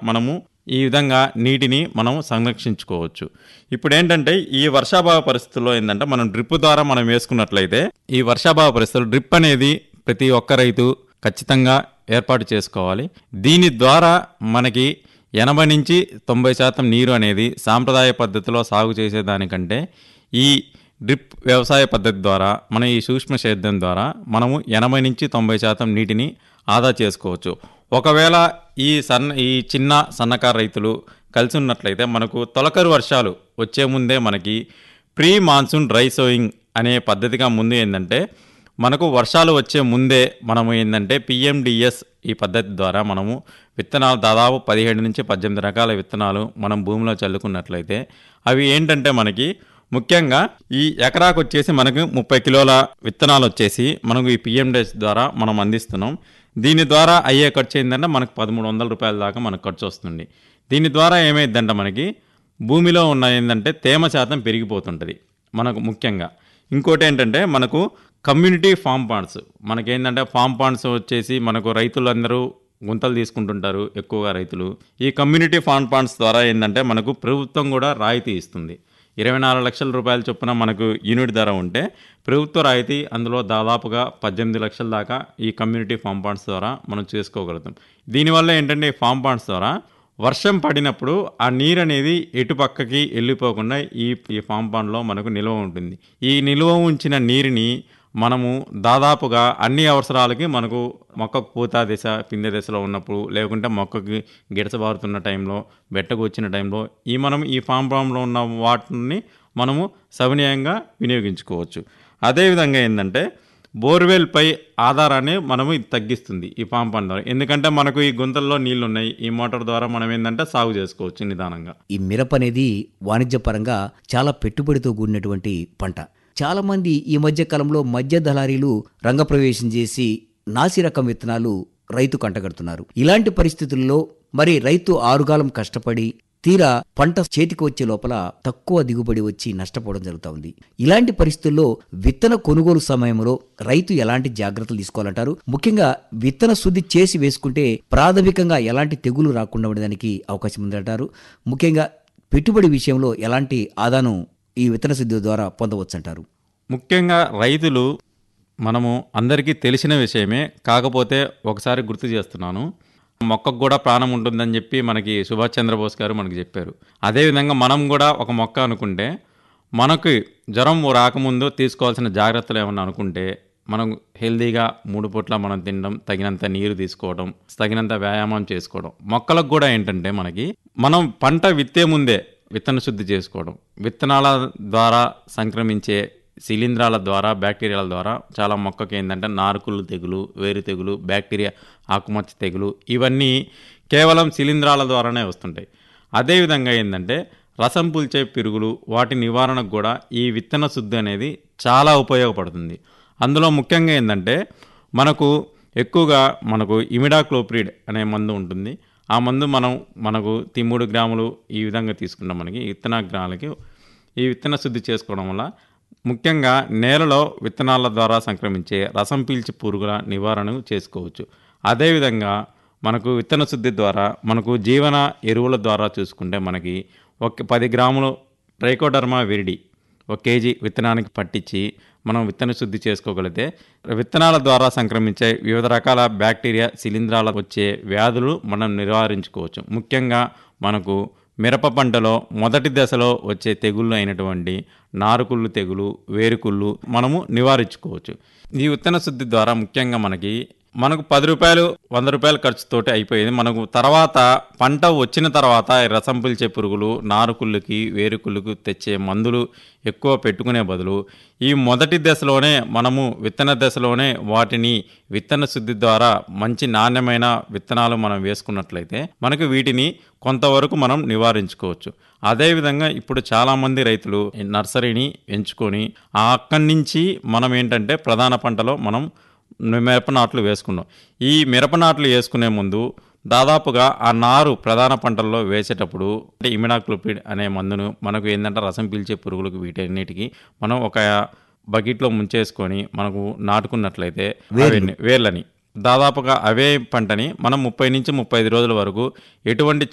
మనము ఈ విధంగా నీటిని మనం సంరక్షించుకోవచ్చు ఇప్పుడు ఏంటంటే ఈ వర్షాభావ పరిస్థితుల్లో ఏంటంటే మనం డ్రిప్ ద్వారా మనం వేసుకున్నట్లయితే ఈ వర్షాభావ పరిస్థితుల్లో డ్రిప్ అనేది ప్రతి ఒక్క రైతు ఖచ్చితంగా ఏర్పాటు చేసుకోవాలి దీని ద్వారా మనకి ఎనభై నుంచి తొంభై శాతం నీరు అనేది సాంప్రదాయ పద్ధతిలో సాగు చేసేదానికంటే ఈ డ్రిప్ వ్యవసాయ పద్ధతి ద్వారా మన ఈ సూక్ష్మ సేద్యం ద్వారా మనము ఎనభై నుంచి తొంభై శాతం నీటిని ఆదా చేసుకోవచ్చు ఒకవేళ ఈ సన్న ఈ చిన్న సన్నకారు రైతులు కలిసి ఉన్నట్లయితే మనకు తొలకరు వర్షాలు వచ్చే ముందే మనకి ప్రీ మాన్సూన్ డ్రై సోయింగ్ అనే పద్ధతిగా ముందు ఏంటంటే మనకు వర్షాలు వచ్చే ముందే మనము ఏంటంటే పిఎండిఎస్ ఈ పద్ధతి ద్వారా మనము విత్తనాలు దాదాపు పదిహేడు నుంచి పద్దెనిమిది రకాల విత్తనాలు మనం భూమిలో చల్లుకున్నట్లయితే అవి ఏంటంటే మనకి ముఖ్యంగా ఈ ఎకరాకు వచ్చేసి మనకు ముప్పై కిలోల విత్తనాలు వచ్చేసి మనకు ఈ పిఎండిఎస్ ద్వారా మనం అందిస్తున్నాం దీని ద్వారా అయ్యే ఖర్చు ఏంటంటే మనకు పదమూడు వందల రూపాయల దాకా మనకు ఖర్చు వస్తుంది దీని ద్వారా ఏమైందంటే మనకి భూమిలో ఉన్న ఏంటంటే తేమ శాతం పెరిగిపోతుంటుంది మనకు ముఖ్యంగా ఇంకోటి ఏంటంటే మనకు కమ్యూనిటీ ఫామ్ పాండ్స్ మనకేంటంటే ఫామ్ పాండ్స్ వచ్చేసి మనకు రైతులందరూ గుంతలు తీసుకుంటుంటారు ఎక్కువగా రైతులు ఈ కమ్యూనిటీ ఫామ్ పాండ్స్ ద్వారా ఏంటంటే మనకు ప్రభుత్వం కూడా రాయితీ ఇస్తుంది ఇరవై నాలుగు లక్షల రూపాయల చొప్పున మనకు యూనిట్ ధర ఉంటే ప్రభుత్వ రాయితీ అందులో దాదాపుగా పద్దెనిమిది లక్షల దాకా ఈ కమ్యూనిటీ ఫామ్ పాండ్స్ ద్వారా మనం చేసుకోగలుగుతాం దీనివల్ల ఏంటంటే ఈ ఫామ్ పాండ్స్ ద్వారా వర్షం పడినప్పుడు ఆ నీరు అనేది ఎటు పక్కకి వెళ్ళిపోకుండా ఈ ఈ ఫామ్ పాండ్లో మనకు నిల్వ ఉంటుంది ఈ నిల్వ ఉంచిన నీరుని మనము దాదాపుగా అన్ని అవసరాలకి మనకు మొక్కకు పూత దశ పిందె దశలో ఉన్నప్పుడు లేకుంటే మొక్కకి గిడసబారుతున్న టైంలో బెట్టకు వచ్చిన టైంలో ఈ మనం ఈ ఫామ్ పాండ్లో ఉన్న వాటిని మనము సవినీయంగా వినియోగించుకోవచ్చు అదేవిధంగా ఏంటంటే బోర్వెల్ పై ఆధారాన్ని మనము ఇది తగ్గిస్తుంది ఈ పామ్ పంట ద్వారా ఎందుకంటే మనకు ఈ గుంతల్లో నీళ్లు ఉన్నాయి ఈ మోటార్ ద్వారా మనం ఏంటంటే సాగు చేసుకోవచ్చు నిదానంగా ఈ మిరప అనేది వాణిజ్యపరంగా చాలా పెట్టుబడితో కూడినటువంటి పంట చాలా మంది ఈ మధ్య కాలంలో మధ్య దళారీలు రంగప్రవేశం చేసి నాసి రకం విత్తనాలు రైతు కంటగడుతున్నారు ఇలాంటి పరిస్థితుల్లో మరి రైతు ఆరుగాలం కష్టపడి తీరా పంట చేతికి వచ్చే లోపల తక్కువ దిగుబడి వచ్చి నష్టపోవడం జరుగుతూ ఉంది ఇలాంటి పరిస్థితుల్లో విత్తన కొనుగోలు సమయంలో రైతు ఎలాంటి జాగ్రత్తలు తీసుకోవాలంటారు ముఖ్యంగా విత్తన శుద్ధి చేసి వేసుకుంటే ప్రాథమికంగా ఎలాంటి తెగులు రాకుండా ఉండడానికి అవకాశం ఉందంటారు ముఖ్యంగా పెట్టుబడి విషయంలో ఎలాంటి ఆదాను ఈ విత్తన శుద్ధి ద్వారా పొందవచ్చు అంటారు ముఖ్యంగా రైతులు మనము అందరికీ తెలిసిన విషయమే కాకపోతే ఒకసారి గుర్తు చేస్తున్నాను మొక్కకు కూడా ప్రాణం ఉంటుందని చెప్పి మనకి సుభాష్ చంద్రబోస్ గారు మనకి చెప్పారు అదేవిధంగా మనం కూడా ఒక మొక్క అనుకుంటే మనకి జ్వరం రాకముందు తీసుకోవాల్సిన జాగ్రత్తలు ఏమన్నా అనుకుంటే మనం హెల్దీగా మూడు పూట్ల మనం తినడం తగినంత నీరు తీసుకోవడం తగినంత వ్యాయామం చేసుకోవడం మొక్కలకు కూడా ఏంటంటే మనకి మనం పంట విత్తే ముందే విత్తన శుద్ధి చేసుకోవడం విత్తనాల ద్వారా సంక్రమించే శిలీంధ్రాల ద్వారా బ్యాక్టీరియాల ద్వారా చాలా మొక్కకి ఏంటంటే నారుకుళ్ళు తెగులు వేరు తెగులు బ్యాక్టీరియా ఆకుమచ్చ తెగులు ఇవన్నీ కేవలం శిలీంధ్రాల ద్వారానే వస్తుంటాయి అదేవిధంగా ఏంటంటే రసం పుల్చే పిరుగులు వాటి నివారణకు కూడా ఈ విత్తన శుద్ధి అనేది చాలా ఉపయోగపడుతుంది అందులో ముఖ్యంగా ఏంటంటే మనకు ఎక్కువగా మనకు ఇమిడాక్లోప్రిడ్ అనే మందు ఉంటుంది ఆ మందు మనం మనకు మూడు గ్రాములు ఈ విధంగా తీసుకున్నాం మనకి విత్తన గ్రాములకి ఈ విత్తన శుద్ధి చేసుకోవడం వల్ల ముఖ్యంగా నేలలో విత్తనాల ద్వారా సంక్రమించే రసం పీల్చి పురుగుల నివారణ చేసుకోవచ్చు అదేవిధంగా మనకు విత్తన శుద్ధి ద్వారా మనకు జీవన ఎరువుల ద్వారా చూసుకుంటే మనకి ఒక పది గ్రాములు ట్రైకోడర్మా విరిడి ఒక కేజీ విత్తనానికి పట్టించి మనం విత్తన శుద్ధి చేసుకోగలిగితే విత్తనాల ద్వారా సంక్రమించే వివిధ రకాల బ్యాక్టీరియా శిలీంధ్రాల వచ్చే వ్యాధులు మనం నివారించుకోవచ్చు ముఖ్యంగా మనకు మిరప పంటలో మొదటి దశలో వచ్చే తెగుళ్ళు అయినటువంటి నారుకుళ్ళు తెగులు వేరుకుళ్ళు మనము నివారించుకోవచ్చు ఈ విత్తన శుద్ధి ద్వారా ముఖ్యంగా మనకి మనకు పది రూపాయలు వంద రూపాయల ఖర్చుతోటి అయిపోయేది మనకు తర్వాత పంట వచ్చిన తర్వాత ఈ రసం పిలిచే పురుగులు నారుకుళ్ళకి వేరుకుళ్ళకు తెచ్చే మందులు ఎక్కువ పెట్టుకునే బదులు ఈ మొదటి దశలోనే మనము విత్తన దశలోనే వాటిని విత్తన శుద్ధి ద్వారా మంచి నాణ్యమైన విత్తనాలు మనం వేసుకున్నట్లయితే మనకు వీటిని కొంతవరకు మనం నివారించుకోవచ్చు అదేవిధంగా ఇప్పుడు చాలామంది రైతులు నర్సరీని ఎంచుకొని ఆ అక్కడి నుంచి మనం ఏంటంటే ప్రధాన పంటలో మనం మిరప నాట్లు వేసుకున్నాం ఈ మిరప నాట్లు వేసుకునే ముందు దాదాపుగా ఆ నారు ప్రధాన పంటల్లో వేసేటప్పుడు అంటే ఇమిడాక్లోపిడ్ అనే మందును మనకు ఏంటంటే రసం పీల్చే పురుగులకు వీటన్నిటికీ మనం ఒక బకెట్లో ముంచేసుకొని మనకు నాటుకున్నట్లయితే అవన్నీ వేర్లని దాదాపుగా అవే పంటని మనం ముప్పై నుంచి ముప్పై ఐదు రోజుల వరకు ఎటువంటి